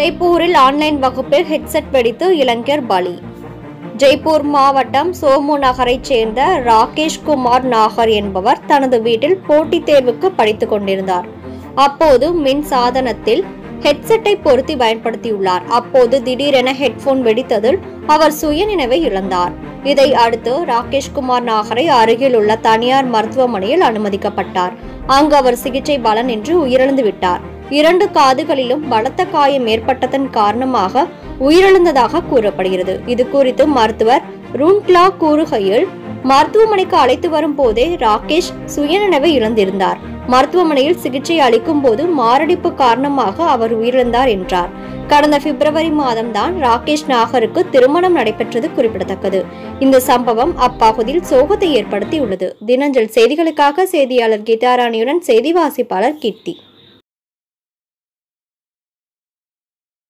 ஜெய்ப்பூரில் ஆன்லைன் வகுப்பில் ஹெட்செட் வெடித்து இளைஞர் பலி ஜெய்ப்பூர் மாவட்டம் சோமு நகரைச் சேர்ந்த ராகேஷ் குமார் நாகர் என்பவர் தனது வீட்டில் போட்டித் தேர்வுக்கு படித்துக் கொண்டிருந்தார் அப்போது மின் சாதனத்தில் ஹெட்செட்டை பொருத்தி பயன்படுத்தியுள்ளார் அப்போது திடீரென ஹெட்போன் வெடித்ததில் அவர் சுயநினைவை இழந்தார் இதை அடுத்து ராகேஷ்குமார் நாகரை அருகில் உள்ள தனியார் மருத்துவமனையில் அனுமதிக்கப்பட்டார் அங்கு அவர் சிகிச்சை பலனின்றி உயிரிழந்து விட்டார் இரண்டு காதுகளிலும் பலத்த காயம் ஏற்பட்டதன் காரணமாக உயிரிழந்ததாக கூறப்படுகிறது இது குறித்து மருத்துவர் ரூன்க்லா கூறுகையில் மருத்துவமனைக்கு அழைத்து வரும் போதே ராகேஷ் சுயநினைவை இழந்திருந்தார் மருத்துவமனையில் சிகிச்சை அளிக்கும் போது மாரடைப்பு காரணமாக அவர் உயிரிழந்தார் என்றார் கடந்த பிப்ரவரி மாதம்தான் ராகேஷ் நாகருக்கு திருமணம் நடைபெற்றது குறிப்பிடத்தக்கது இந்த சம்பவம் அப்பகுதியில் சோகத்தை ஏற்படுத்தியுள்ளது தினஞ்சல் செய்திகளுக்காக செய்தியாளர் கீதாராணியுடன் செய்தி வாசிப்பாளர் கீர்த்தி